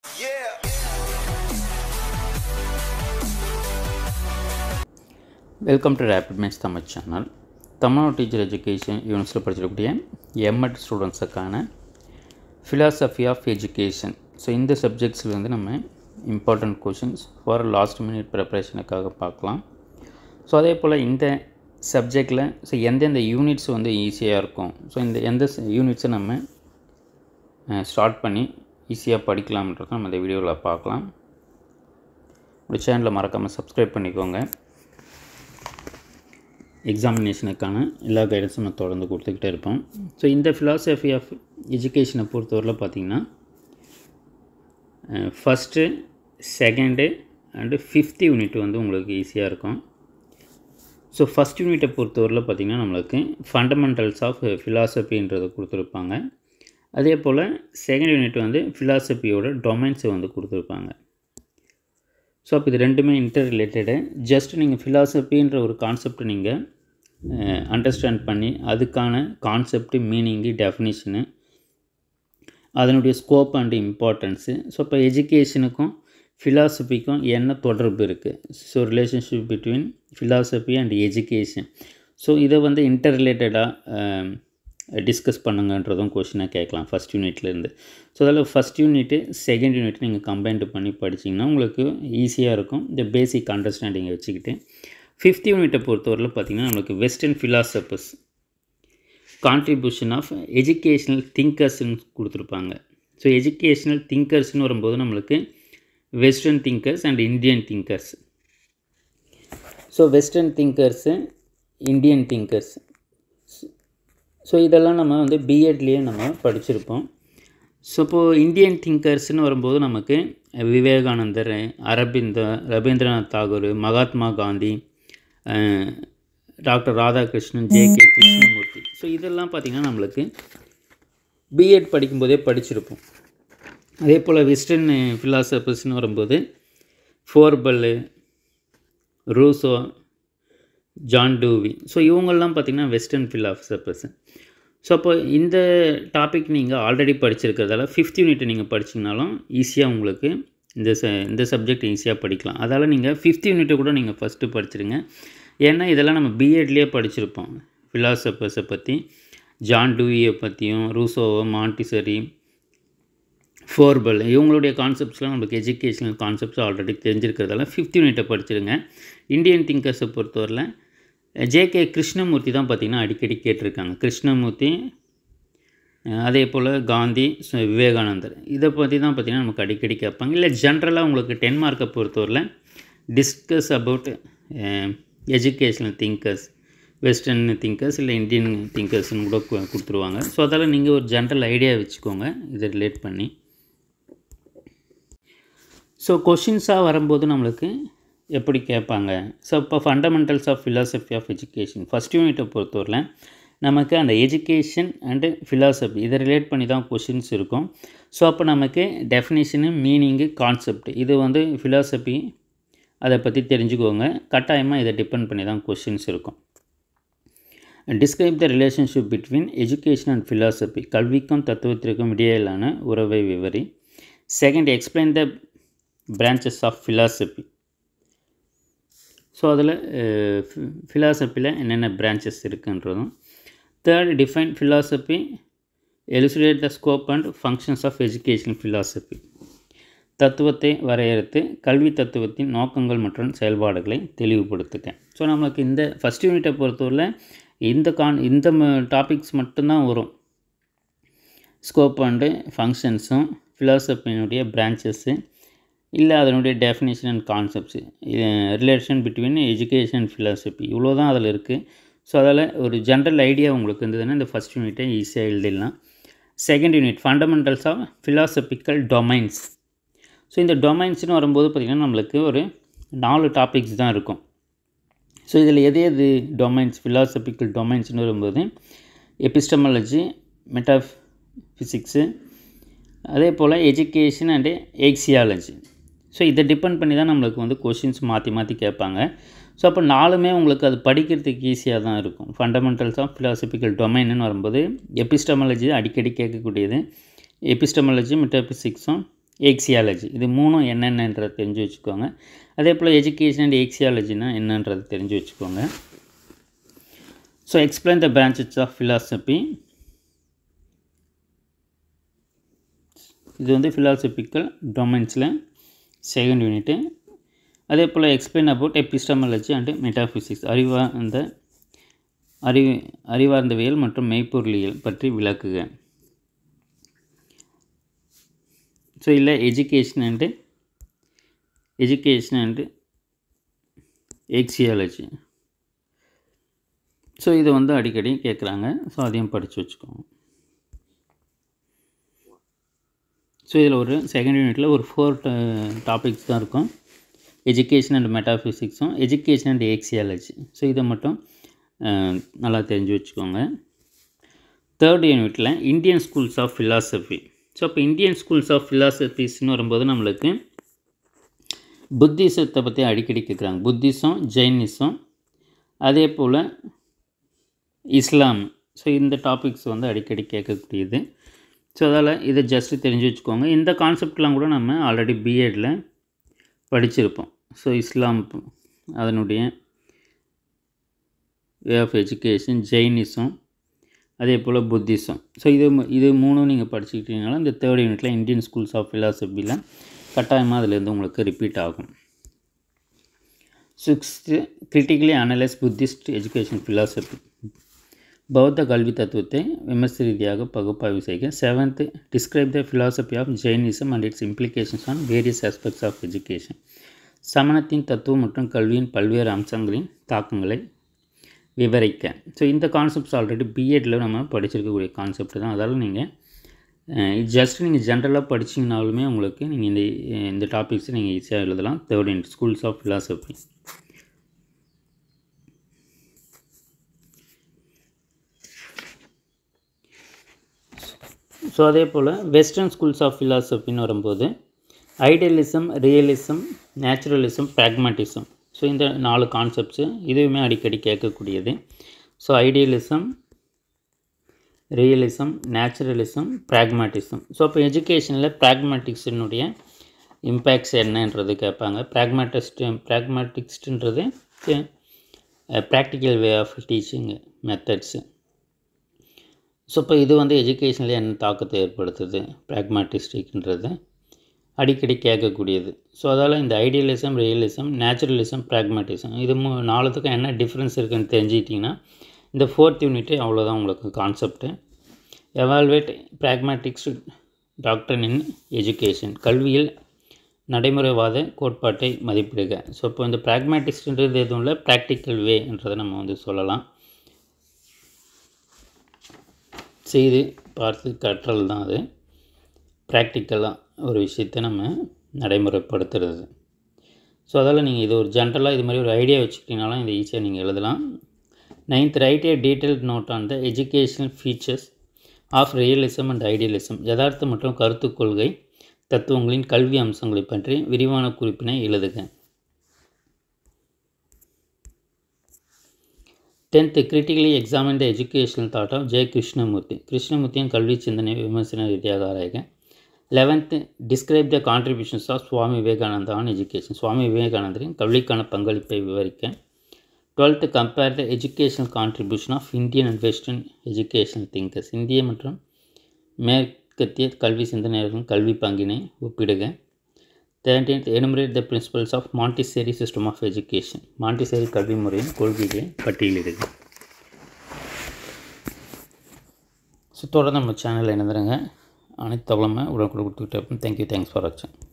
welcome to rapid match Tamil channel Tamil Nadu teacher education யூனிவர்சிட்டியில் படிச்சிருக்கக்கூடிய MEd ஸ்டூடெண்ட்ஸுக்கான philosophy of education so இந்த சப்ஜெக்ட்ஸில் வந்து நம்ம important questions for last minute ப்ரிப்பரேஷனுக்காக பார்க்கலாம் so அதே போல் இந்த சப்ஜெக்டில் ஸோ எந்தெந்த யூனிட்ஸ் வந்து ஈஸியாக இருக்கும் ஸோ இந்த எந்த யூனிட்ஸை நம்ம ஸ்டார்ட் பண்ணி ஈஸியாக படிக்கலாம்ன்றத நம்ம இந்த வீடியோவில் பார்க்கலாம் ஒரு சேனலை மறக்காமல் சப்ஸ்கிரைப் பண்ணிக்கோங்க எக்ஸாமினேஷனுக்கான எல்லா கைடன்ஸும் நம்ம தொடர்ந்து கொடுத்துக்கிட்டே இருப்போம் ஸோ இந்த ஃபிலாசபி ஆஃப் எஜுகேஷனை பொறுத்தவரையில் பார்த்திங்கன்னா first second and fifth unit வந்து உங்களுக்கு ஈஸியாக இருக்கும் ஸோ ஃபஸ்ட் யூனிட்டை பொறுத்தவரையில் பார்த்திங்கன்னா நம்மளுக்கு ஃபண்டமெண்டல்ஸ் ஆஃப் ஃபிலாசபின்றதை கொடுத்துருப்பாங்க அதே போல் செகண்ட் யூனிட் வந்து ஃபிலாசபியோட டொமைன்ஸை வந்து கொடுத்துருப்பாங்க ஸோ அப்போ இது ரெண்டுமே இன்டர் ரிலேட்டடு ஜஸ்ட் நீங்கள் ஃபிலாசபின்ற ஒரு கான்செப்ட் நீங்கள் அண்டர்ஸ்டாண்ட் பண்ணி அதுக்கான கான்செப்ட் மீனிங்கு டெஃபினிஷனு அதனுடைய ஸ்கோப் அண்ட் இம்பார்ட்டன்ஸு ஸோ இப்போ எஜுகேஷனுக்கும் ஃபிலாசபிக்கும் என்ன தொடர்பு இருக்குது so relationship between philosophy and education so இதை வந்து இன்டர் ரிலேட்டடாக டிஸ்கஸ் பண்ணுங்கன்றதும் கொஷினாக கேட்கலாம் ஃபஸ்ட் யூனிட்லேருந்து ஸோ அதில் ஃபஸ்ட் யூனிட்டு செகண்ட் யூனிட் நீங்கள் கம்பைன்டு பண்ணி படிச்சிங்கன்னா உங்களுக்கு ஈஸியாக இருக்கும் இந்த பேசிக் அண்டர்ஸ்டாண்டிங்கை வச்சுக்கிட்டு ஃபிஃப்த் யூனிட்டை பொறுத்தவரையில் பார்த்திங்கன்னா நம்மளுக்கு western philosophers contribution of educational திங்கர்ஸ்ன்னு கொடுத்துருப்பாங்க ஸோ எஜுகேஷ்னல் திங்கர்ஸ்னு வரும்போது நம்மளுக்கு western thinkers and Indian thinkers so western thinkers Indian thinkers so இதெல்லாம் நம்ம வந்து பிஎட்லேயே நம்ம படிச்சிருப்போம் ஸோ இப்போது இந்தியன் திங்கர்ஸ்னு வரும்போது நமக்கு Vivekanandar Aurobindo Rabindranath Tagore Mahatma Gandhi doctor Radhakrishnan J K Krishnamurti so இதெல்லாம் பார்த்திங்கன்னா நம்மளுக்கு பிஎட் படிக்கும்போதே படிச்சிருப்போம் அதே போல் வெஸ்டர்ன் ஃபிலாசபர்ஸ்னு வரும்போது Froebel Rousseau John Dewey so இவங்கெல்லாம் பார்த்திங்கன்னா வெஸ்டர்ன் ஃபிலாசபர்ஸ் ஸோ அப்போ இந்த டாபிக் நீங்கள் ஆல்ரெடி படிச்சிருக்கிறதால ஃபிஃப்த் யூனிட் நீங்கள் படிச்சிங்கனாலும் ஈஸியாக உங்களுக்கு இந்த ச இந்த சப்ஜெக்ட் ஈஸியாக படிக்கலாம் அதால் நீங்கள் ஃபிஃப்த் யூனிட்டை கூட நீங்கள் ஃபஸ்ட்டு படிச்சிருங்க ஏன்னா இதெல்லாம் நம்ம பிஎட்லேயே படிச்சிருப்போம் ஃபிலாசபர்ஸை பற்றி ஜான் டூவியை பற்றியும் ரூசோவோ மாண்டிசரி ஃபோர்பல் இவங்களுடைய கான்செப்ட்ஸ்லாம் நமக்கு எஜுகேஷனல் கான்செப்ட்ஸ் ஆல்ரெடி தெரிஞ்சிருக்கிறதால ஃபிஃப்த் யூனிட்டை படிச்சிருங்க இந்தியன் திங்கர்ஸை பொறுத்தவரையில் ஜேகே கிருஷ்ணமூர்த்தி தான் பார்த்திங்கன்னா அடிக்கடி கேட்டிருக்காங்க கிருஷ்ணமூர்த்தி அதே போல் காந்தி விவேகானந்தர் இதை பற்றி தான் பார்த்திங்கன்னா நமக்கு அடிக்கடி கேட்பாங்க இல்லை ஜென்ரலாக உங்களுக்கு டென் மார்க்கை பொறுத்தவரையில் discuss about educational thinkers western thinkers இல்லை இந்தியன் திங்கர்ஸ்னு கூட கொடுத்துருவாங்க ஸோ அதால் நீங்கள் ஒரு ஜென்ரல் ஐடியா வச்சுக்கோங்க இதை ரிலேட் பண்ணி ஸோ கொஷின்ஸாக வரும்போது நம்மளுக்கு எப்படி கேட்பாங்க ஸோ இப்போ fundamentals of philosophy of education first யூனிட்டை பொறுத்தவரையில் நமக்கு அந்த எஜுகேஷன் அண்டு ஃபிலாசபி இதை ரிலேட் பண்ணி தான் கொஷின்ஸ் இருக்கும் ஸோ அப்போ நமக்கு டெஃபினேஷனு மீனிங்கு கான்செப்ட் இது வந்து ஃபிலாசபி அதை பற்றி தெரிஞ்சுக்கோங்க கட்டாயமாக இதை டிபெண்ட் பண்ணி தான் கொஷின்ஸ் இருக்கும் describe the relationship between education and philosophy கல்விக்கும் தத்துவத்திற்கும் இடையிலான உறவை விவரி second explain the branches of philosophy so அதில் ஃபிலாசபியில் என்னென்ன பிரான்ச்சஸ் இருக்குன்றதும் third define philosophy elucidate the scope and functions of education philosophy தத்துவத்தை வரையறுத்து கல்வி தத்துவத்தின் நோக்கங்கள் மற்றும் செயல்பாடுகளை தெளிவுபடுத்துக்க ஸோ நமக்கு இந்த ஃபஸ்ட் யூனிட்டை பொறுத்தவரையில் இந்த கான் இந்த டாபிக்ஸ் மட்டும்தான் வரும் ஸ்கோப் அண்டு ஃபங்க்ஷன்ஸும் ஃபிலாசபியினுடைய பிரான்ச்சஸ்ஸு இல்லை அதனுடைய definition and concepts relation between education and philosophy இவ்வளோ தான் அதில் இருக்குது ஸோ அதில் ஒரு ஜென்ரல் ஐடியா உங்களுக்கு இருந்ததுன்னா இந்த ஃபஸ்ட் யூனிட்டை ஈஸியாக எழுதிடலாம் second unit fundamentals of philosophical domains so இந்த டொமைன்ஸ்னு வரும்போது பார்த்திங்கன்னா நம்மளுக்கு ஒரு நாலு டாபிக்ஸ் தான் இருக்கும் ஸோ இதில் எது எது டொமைன்ஸ் ஃபிலாசபிக்கல் டொமைன்ஸ்னு வரும்போது எபிஸ்டமாலஜி மெட்டாஃபிசிக்ஸு அதே போல் எஜுகேஷன் அண்டு எக்ஸியாலஜி ஸோ இதை டிபெண்ட் பண்ணி தான் நம்மளுக்கு வந்து கொஷின்ஸ் மாற்றி மாற்றி கேட்பாங்க ஸோ அப்போ நாலுமே உங்களுக்கு அது படிக்கிறதுக்கு ஈஸியாக தான் இருக்கும் ஃபண்டமெண்டல்ஸ் ஆஃப் ஃபிலாசபிக்கல் டொமைன்னு வரும்போது எபிஸ்டமாலஜி அடிக்கடி கேட்கக்கூடியது எபிஸ்டமாலஜி மெட்டாபிசிக்ஸும் ஏக்சியாலஜி இது மூணும் என்னென்னன்றதை தெரிஞ்சு வச்சுக்கோங்க அதே போல் எஜுகேஷன் அண்ட் ஏக்சியாலஜினா என்னன்றது தெரிஞ்சு வச்சுக்கோங்க so explain the branches of philosophy இது வந்து philosophical டொமைன்ஸில் செகண்ட் யூனிட்டு அதே போல் explain about epistemology and metaphysics அறிவா அந்த அறிவு அறிவார்ந்தவியல் மற்றும் மெய்ப்பொருளியல் பற்றி விளக்குக ஸோ இல்லை education and education and axiology so இது வந்து அடிக்கடி கேட்குறாங்க ஸோ அதையும் படித்து வச்சுக்கோங்க ஸோ இதில் ஒரு செகண்ட் யூனிட்டில் ஒரு ஃபோர் டாபிக்ஸ் தான் இருக்கும் எஜுகேஷன் அண்ட் மெட்டாஃபிசிக்ஸும் எஜுகேஷன் அண்ட் எக்ஸியாலஜி ஸோ இதை மட்டும் அஹ், நல்லா தெரிஞ்சு வச்சுக்கோங்க தேர்ட் யூனிட்டில் Indian schools of philosophy so இப்போ இந்தியன் ஸ்கூல்ஸ் ஆஃப் philosophiesனு வரும்போது நம்மளுக்கு புத்திசத்தை பற்றி அடிக்கடி கேட்குறாங்க புத்திசம் ஜெயினிசம் அதே போல் இஸ்லாம் ஸோ இந்த டாபிக்ஸ் வந்து அடிக்கடி கேட்கக்கூடியது ஸோ அதால் இதை ஜஸ்ட்டு தெரிஞ்சு வச்சுக்கோங்க இந்த கான்செப்ட்லாம் கூட நம்ம ஆல்ரெடி பிஎட்டில் படிச்சிருப்போம் ஸோ இஸ்லாம் அதனுடைய வே ஆஃப் எஜுகேஷன் ஜெயினிசம் அதே போல் புத்திசம் ஸோ இது மு- இது மூணும் நீங்கள் படிச்சுக்கிட்டீங்கனால இந்த தேர்ட் யூனிட்டில் இந்தியன் ஸ்கூல்ஸ் ஆஃப் philosophyல கட்டாயமாக அதுலேருந்து உங்களுக்கு ரிப்பீட் ஆகும் sixth critically analyse Buddhist education philosophy பௌத்த கல்வி தத்துவத்தை விமர்ச ரீதியாக பகுப்பாய்வு செய்க seventh describe the philosophy of Jainism and its implications on various aspects of education சமணத்தின் தத்துவம் மற்றும் கல்வியின் பல்வேறு அம்சங்களின் தாக்கங்களை விவரிக்க ஸோ இந்த கான்செப்ட்ஸ் ஆல்ரெடி பிஎட்டில் நம்ம படிச்சிருக்கக்கூடிய கான்செப்ட் தான் அதால் நீங்கள் ஜஸ்ட் நீங்கள் ஜென்ரலாக படிச்சிங்கனாலுமே உங்களுக்கு நீங்கள் இந்த இந்த டாபிக்ஸை நீங்கள் ஈஸியாக எழுதலாம் third in schools of philosophy so அதே போல் வெஸ்டர்ன் ஸ்கூல்ஸ் ஆஃப் philosophyன்னு வரும்போது idealism realism naturalism pragmatism so இந்த நாலு கான்செப்ட்ஸு இதுவுமே அடிக்கடி கேட்கக்கூடியது so idealism realism naturalism pragmatism so அப்போ எஜுகேஷனில் ப்ராக்மட்டிக்ஸினுடைய இம்பேக்ட்ஸ் என்னன்றது கேட்பாங்க ப்ராக்மட்டிஸ்ட் ப்ராக்மட்டிக்ஸ்ன்றது practical way of teaching methods so இப்போ இது வந்து எஜுகேஷனில் என்ன தாக்கத்தை ஏற்படுத்துது ப்ராக்மாட்டிஸ்டிக்ன்றது அடிக்கடி கேட்கக்கூடியது ஸோ அதால் இந்த ஐடியலிசம் ரியலிசம் நேச்சுரலிசம் ப்ராக்மாட்டிசம் இது மூ நாலுத்துக்கும் என்ன டிஃப்ரென்ஸ் இருக்குன்னு தெரிஞ்சுக்கிட்டிங்கன்னா இந்த ஃபோர்த் யூனிட்டே அவ்வளோதான் உங்களுக்கு concept evaluate pragmatics doctrine in education கல்வியில் நடைமுறைவாத கோட்பாட்டை மதிப்பிடுக ஸோ இப்போ இந்த ப்ராக்மேட்டிக்ஸ்ன்றது எதுவும் இல்லை ப்ராக்டிக்கல் வேன்றதை நம்ம வந்து சொல்லலாம் செய்து பார்த்து கற்றல் தான் அது ப்ராக்டிக்கலாக ஒரு விஷயத்தை நம்ம நடைமுறைப்படுத்துறது ஸோ அதால் நீங்கள் இது ஒரு ஜென்ரலாக இது மாதிரி ஒரு ஐடியா வச்சுக்கிட்டீங்கனாலும் இதை ஈஸியாக நீங்கள் எழுதலாம் ninth write a detailed note on the educational features of realism and idealism யதார்த்தம் மற்றும் கருத்துக் கொள்கை தத்துவங்களின் கல்வி அம்சங்களை பற்றி விரிவான குறிப்பினை எழுதுக tenth critically examine the educational thought of Jaya Krishnamurti கிருஷ்ணமூர்த்தியின் கல்வி சிந்தனை விமர்சன ரீதியாக ஆராய்க eleventh describe the contributions of Swami Vivekananda on education Swami விவேகானந்தரின் கல்விக்கான பங்களிப்பை விவரிக்க twelfth compare the educational contribution of Indian and western educational thinkers இந்திய மற்றும் மேற்கத்திய கல்வி சிந்தனையாளர்களின் கல்வி பங்கினை ஒப்பிடுக thirteenth enumerate the principles of Montessori system of education Montessori கல்வி முறையின் கொள்கைகளை பட்டியலிடுக ஸோ தொடர்ந்து நம்ம சேனலில் இணைந்துருங்க அனைத்து தகவலுமே உடனுக்குடன் கொடுத்துக்கிட்டே இருப்போம் தேங்க்யூ தேங்க்ஸ் ஃபார் வாட்சிங்